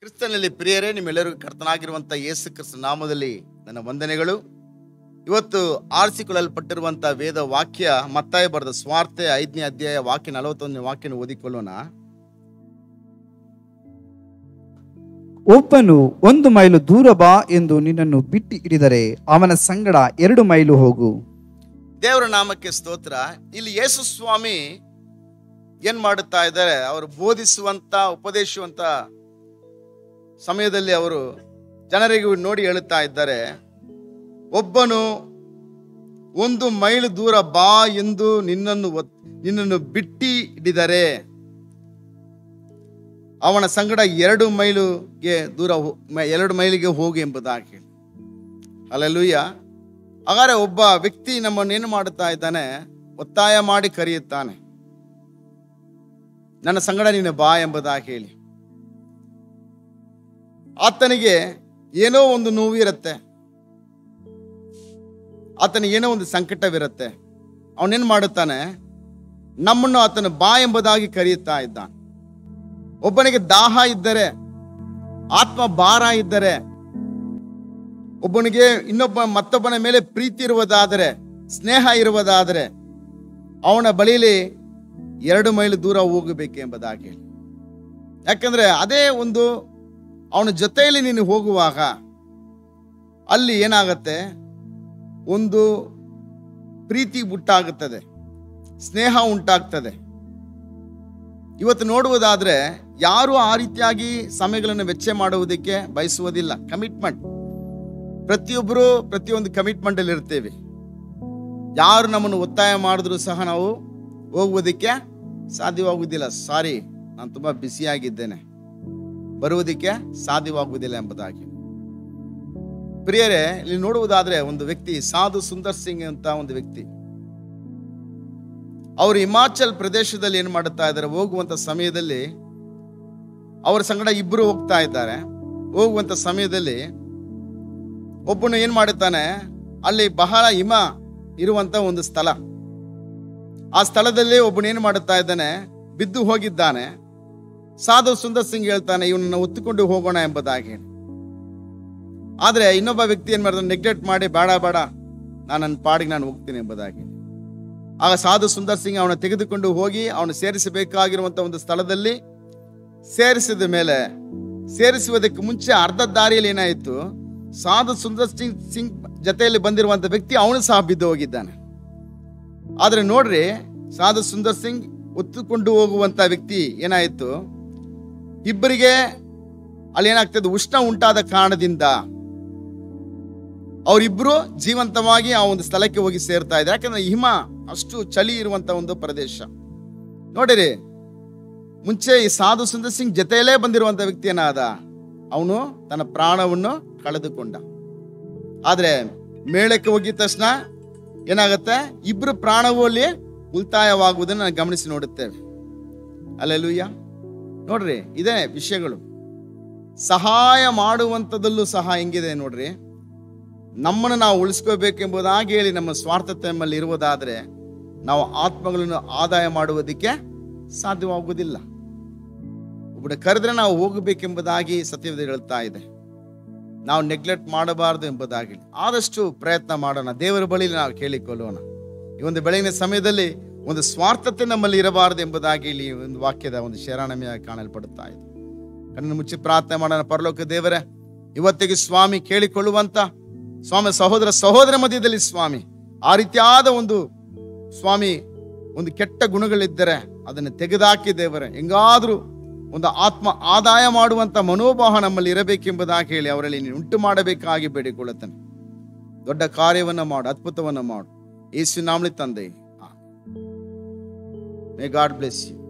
ಕ್ರಿಸ್ತನಲ್ಲಿ ಪ್ರಿಯರೇ ನಿಮ್ಮೆಲ್ಲರಿಗೂ ಕರ್ತನಾಗಿರುವಂಥ ಯೇಸು ಕ್ರಿಸ್ತ ನಾಮದಲ್ಲಿ ನನ್ನ ವಂದನೆಗಳು ಇವತ್ತು ಆರಿಸಿಕೊಳ್ಳಲ್ಪಟ್ಟಿರುವಂಥ ವೇದ ವಾಕ್ಯ ಮತ್ತಾಯ ಬರೆದ ಸ್ವಾರ್ಥ ಐದನೇ ಅಧ್ಯಾಯ ವಾಕ್ಯ ನಲವತ್ತೊಂದನೇ ವಾಕ್ಯನ ಓದಿಕೊಳ್ಳೋಣ ಒಬ್ಬನು ಒಂದು ಮೈಲು ದೂರ ಬಾ ಎಂದು ನಿನ್ನನ್ನು ಬಿಟ್ಟು ಹಿಡಿದರೆ ಅವನ ಸಂಗಡ ಎರಡು ಮೈಲು ಹೋಗು ದೇವರ ನಾಮಕ್ಕೆ ಸ್ತೋತ್ರ ಇಲ್ಲಿ ಯೇಸು ಸ್ವಾಮಿ ಏನ್ ಮಾಡುತ್ತಾ ಇದ್ದಾರೆ ಅವರು ಬೋಧಿಸುವಂತ ಉಪದೇಶಿಸುವಂತ ಸಮಯದಲ್ಲಿ ಅವರು ಜನರಿಗೆ ನೋಡಿ ಹೇಳುತ್ತಾ ಇದ್ದಾರೆ ಒಬ್ಬನು ಒಂದು ಮೈಲು ದೂರ ಬಾ ಎಂದು ನಿನ್ನನ್ನು ಒತ್- ನಿನ್ನನ್ನು ಬಿಟ್ಟಿ ಹಿಡಿದರೆ ಅವನ ಸಂಗಡ ಎರಡು ಮೈಲುಗೆ ದೂರ ಹೋ- ಮ- ಎರಡು ಮೈಲಿಗೆ ಹೋಗಿ ಎಂಬುದಾಗಿ ಅಲ್ಲೆಲ್ಲೂಯ್ಯ ಹಾಗಾದ್ರೆ ಒಬ್ಬ ವ್ಯಕ್ತಿ ನಮ್ಮನ್ನು ಏನು ಮಾಡುತ್ತಾ ಇದ್ದಾನೆ ಒತ್ತಾಯ ಮಾಡಿ ಕರೆಯುತ್ತಾನೆ ನನ್ನ ಸಂಗಡ ನೀನು ಬಾ ಎಂಬುದಾಗಿ ಹೇಳಿ ಆತನಿಗೆ ಏನೋ ಒಂದು ನೋವಿರುತ್ತೆ ಆತನಿಗೆ ಏನೋ ಒಂದು ಸಂಕಟವಿರುತ್ತೆ ಅವನೇನು ಮಾಡುತ್ತಾನೆ ನಮ್ಮನ್ನು ಆತನು ಬಾ ಎಂಬುದಾಗಿ ಕರೆಯುತ್ತಾ ಇದ್ದಾನೆ ಒಬ್ಬನಿಗೆ ದಾಹ ಇದ್ದರೆ ಆತ್ಮ ಭಾರ ಇದ್ದರೆ ಒಬ್ಬನಿಗೆ ಇನ್ನೊಬ್ಬ ಮತ್ತೊಬ್ಬನ ಮೇಲೆ ಪ್ರೀತಿ ಇರುವುದಾದರೆ ಸ್ನೇಹ ಇರುವುದಾದರೆ ಅವನ ಬಳಿಲಿ ಎರಡು ಮೈಲು ದೂರ ಹೋಗಬೇಕು ಎಂಬುದಾಗಿ ಹೇಳಿ ಯಾಕಂದ್ರೆ ಅದೇ ಒಂದು ಅವನ ಜೊತೆಯಲ್ಲಿ ನೀನು ಹೋಗುವಾಗ ಅಲ್ಲಿ ಏನಾಗತ್ತೆ ಒಂದು ಪ್ರೀತಿ ಉಂಟಾಗುತ್ತದೆ ಸ್ನೇಹ ಉಂಟಾಗ್ತದೆ ಇವತ್ತು ನೋಡುವುದಾದ್ರೆ ಯಾರು ಆ ರೀತಿಯಾಗಿ ಸಮಯಗಳನ್ನು ವೆಚ್ಚ ಮಾಡುವುದಕ್ಕೆ ಬಯಸುವುದಿಲ್ಲ ಕಮಿಟ್ಮೆಂಟ್ ಪ್ರತಿಯೊಬ್ಬರು ಪ್ರತಿಯೊಂದು ಕಮಿಟ್ಮೆಂಟ್ ಅಲ್ಲಿ ಇರ್ತೇವೆ ಯಾರು ನಮ್ಮನ್ನು ಒತ್ತಾಯ ಮಾಡಿದ್ರು ಸಹ ನಾವು ಹೋಗುವುದಕ್ಕೆ ಸಾಧ್ಯವಾಗುವುದಿಲ್ಲ ಸಾರಿ ನಾನು ತುಂಬಾ ಬ್ಯುಸಿಯಾಗಿದ್ದೇನೆ ಬರುವುದಕ್ಕೆ ಸಾಧ್ಯವಾಗುವುದಿಲ್ಲ ಎಂಬುದಾಗಿ ಪ್ರಿಯರೇ ಇಲ್ಲಿ ನೋಡುವುದಾದ್ರೆ ಒಂದು ವ್ಯಕ್ತಿ ಸಾಧು ಸುಂದರ್ ಸಿಂಗ್ ಅಂತ ಒಂದು ವ್ಯಕ್ತಿ ಅವರು ಹಿಮಾಚಲ್ ಪ್ರದೇಶದಲ್ಲಿ ಏನು ಮಾಡುತ್ತಾ ಇದ್ದಾರೆ ಹೋಗುವಂತ ಸಮಯದಲ್ಲಿ ಅವರ ಸಂಗಡ ಇಬ್ಬರು ಹೋಗ್ತಾ ಇದ್ದಾರೆ ಹೋಗುವಂತ ಸಮಯದಲ್ಲಿ ಒಬ್ಬನು ಏನ್ ಮಾಡುತ್ತಾನೆ ಅಲ್ಲಿ ಬಹಳ ಹಿಮ ಇರುವಂತ ಒಂದು ಸ್ಥಳ ಆ ಸ್ಥಳದಲ್ಲಿ ಒಬ್ಬನು ಏನ್ ಮಾಡುತ್ತಾ ಇದ್ದಾನೆ ಬಿದ್ದು ಹೋಗಿದ್ದಾನೆ ಸಾಧು ಸುಂದರ್ ಸಿಂಗ್ ಹೇಳ್ತಾನೆ ಇವನನ್ನ ಒತ್ತುಕೊಂಡು ಹೋಗೋಣ ಎಂಬುದಾಗಿ ಆದ್ರೆ ಇನ್ನೊಬ್ಬ ವ್ಯಕ್ತಿ ಏನ್ ಮಾಡ್ತಾನೆ ನೆಗ್ಲೆಕ್ಟ್ ಮಾಡಿ ಬೇಡ ಬೇಡ ನಾನು ನನ್ನ ಪಾಡಿಗೆ ನಾನು ಹೋಗ್ತೀನಿ ಎಂಬುದಾಗಿ ಆಗ ಸಾಧು ಸುಂದರ್ ಸಿಂಗ್ ಅವನ ತೆಗೆದುಕೊಂಡು ಹೋಗಿ ಅವನು ಸೇರಿಸಬೇಕಾಗಿರುವಂತ ಒಂದು ಸ್ಥಳದಲ್ಲಿ ಸೇರಿಸಿದ ಮೇಲೆ ಸೇರಿಸುವುದಕ್ಕೆ ಮುಂಚೆ ಅರ್ಧ ದಾರಿಯಲ್ಲಿ ಏನಾಯಿತು ಸಾಧು ಸುಂದರ್ ಸಿಂಗ್ ಸಿಂಗ್ ಜೊತೆಯಲ್ಲಿ ಬಂದಿರುವಂತ ವ್ಯಕ್ತಿ ಅವನು ಸಹ ಬಿದ್ದು ಹೋಗಿದ್ದಾನೆ ಆದ್ರೆ ನೋಡ್ರಿ ಸಾಧು ಸುಂದರ್ ಸಿಂಗ್ ಒತ್ತುಕೊಂಡು ಹೋಗುವಂತ ವ್ಯಕ್ತಿ ಏನಾಯಿತು ಇಬ್ಬರಿಗೆ ಅಲ್ಲಿ ಏನಾಗ್ತದೆ ಉಷ್ಣ ಉಂಟಾದ ಕಾರಣದಿಂದ ಅವರಿಬ್ರು ಜೀವಂತವಾಗಿ ಆ ಒಂದು ಸ್ಥಳಕ್ಕೆ ಹೋಗಿ ಸೇರ್ತಾ ಇದ್ದಾರೆ ಯಾಕಂದ್ರೆ ಹಿಮ ಅಷ್ಟು ಚಳಿ ಇರುವಂತ ಒಂದು ಪ್ರದೇಶ ನೋಡಿರಿ ಮುಂಚೆ ಈ ಸಾಧು ಸುಂದರ್ ಸಿಂಗ್ ಜೊತೆಯಲ್ಲೇ ಬಂದಿರುವಂತ ವ್ಯಕ್ತಿ ಏನಾದ ಅವನು ತನ್ನ ಪ್ರಾಣವನ್ನು ಕಳೆದುಕೊಂಡ ಆದ್ರೆ ಮೇಳಕ್ಕೆ ಹೋಗಿದ ತಕ್ಷಣ ಏನಾಗತ್ತೆ ಇಬ್ರು ಪ್ರಾಣವೂ ಅಲ್ಲಿ ಉಳಿತಾಯವಾಗುವುದನ್ನು ನಾನು ಗಮನಿಸಿ ನೋಡುತ್ತೇವೆ ಅಲ್ಲೆಲ್ಲೂಯ್ಯ ನೋಡ್ರಿ ಇದೇ ವಿಷಯಗಳು ಸಹಾಯ ಮಾಡುವಂಥದ್ದಲ್ಲೂ ಸಹ ಹೆಂಗಿದೆ ನೋಡ್ರಿ ನಮ್ಮನ್ನು ನಾವು ಉಳಿಸ್ಕೋಬೇಕೆಂಬುದಾಗಿ ಹೇಳಿ ನಮ್ಮ ಸ್ವಾರ್ಥತೆ ನಮ್ಮಲ್ಲಿ ಇರುವುದಾದ್ರೆ ನಾವು ಆತ್ಮಗಳನ್ನು ಆದಾಯ ಮಾಡುವುದಕ್ಕೆ ಸಾಧ್ಯವಾಗುವುದಿಲ್ಲ ಒಬ್ಬನ ಕರೆದ್ರೆ ನಾವು ಹೋಗಬೇಕೆಂಬುದಾಗಿ ಸತ್ಯವೇದ ಹೇಳ್ತಾ ಇದೆ ನಾವು ನೆಗ್ಲೆಕ್ಟ್ ಮಾಡಬಾರದು ಎಂಬುದಾಗಿ ಆದಷ್ಟು ಪ್ರಯತ್ನ ಮಾಡೋಣ ದೇವರ ಬಳಿ ನಾವು ಕೇಳಿಕೊಳ್ಳೋಣ ಈ ಒಂದು ಬೆಳಗಿನ ಸಮಯದಲ್ಲಿ ಒಂದು ಸ್ವಾರ್ಥತೆ ನಮ್ಮಲ್ಲಿ ಇರಬಾರದು ಎಂಬುದಾಗಿ ಇಲ್ಲಿ ಒಂದು ವಾಕ್ಯದ ಒಂದು ಶರಣಮೆಯಾಗಿ ಕಾಣಲ್ಪಡುತ್ತಾ ಇದೆ ಕಣ್ಣನ್ನು ಮುಚ್ಚಿ ಪ್ರಾರ್ಥನೆ ಮಾಡೋಣ ಪರಲೋಕ ದೇವರೇ ಇವತ್ತಿಗೆ ಸ್ವಾಮಿ ಕೇಳಿಕೊಳ್ಳುವಂತ ಸ್ವಾಮಿ ಸಹೋದರ ಸಹೋದರ ಮಧ್ಯದಲ್ಲಿ ಸ್ವಾಮಿ ಆ ರೀತಿಯಾದ ಒಂದು ಸ್ವಾಮಿ ಒಂದು ಕೆಟ್ಟ ಗುಣಗಳಿದ್ದರೆ ಅದನ್ನು ತೆಗೆದುಹಾಕಿ ದೇವರೇ ಹೆಂಗಾದ್ರೂ ಒಂದು ಆತ್ಮ ಆದಾಯ ಮಾಡುವಂತ ಮನೋಭಾವ ನಮ್ಮಲ್ಲಿ ಇರಬೇಕೆಂಬುದಾಗಿ ಹೇಳಿ ಅವರಲ್ಲಿ ನೀನು ಉಂಟು ಮಾಡಬೇಕಾಗಿ ಬೇಡಿಕೊಳ್ಳುತ್ತೇನೆ ದೊಡ್ಡ ಕಾರ್ಯವನ್ನ ಮಾಡು ಅದ್ಭುತವನ್ನ ಮಾಡು ಯೇಸು ನಾಮಲಿ ತಂದೆ ಮೇ ಗಾಡ್ ಬ್ಲೆಸ್ ಯು